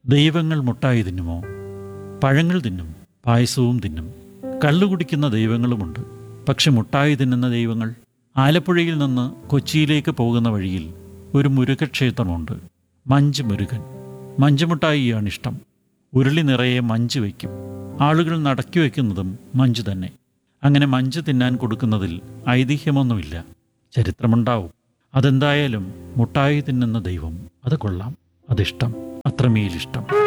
ദൈവങ്ങൾ മുട്ടായി തിന്നുമോ പഴങ്ങൾ തിന്നും പായസവും തിന്നും കള്ളു കുടിക്കുന്ന ദൈവങ്ങളുമുണ്ട് പക്ഷെ മുട്ടായി തിന്നുന്ന ദൈവങ്ങൾ ആലപ്പുഴയിൽ നിന്ന് കൊച്ചിയിലേക്ക് പോകുന്ന വഴിയിൽ ഒരു മുരുകക്ഷേത്രമുണ്ട് മഞ്ച് മുരുകൻ മഞ്ചുമുട്ടായിയാണ് ഇഷ്ടം ഉരുളി നിറയെ മഞ്ച് വയ്ക്കും ആളുകൾ നടക്കി വയ്ക്കുന്നതും മഞ്ച് തന്നെ അങ്ങനെ മഞ്ച് തിന്നാൻ കൊടുക്കുന്നതിൽ ഐതിഹ്യമൊന്നുമില്ല ചരിത്രമുണ്ടാവും അതെന്തായാലും മുട്ടായി തിന്നുന്ന ദൈവം അത് കൊള്ളാം അതിഷ്ടം അത്രമേലിഷ്ടം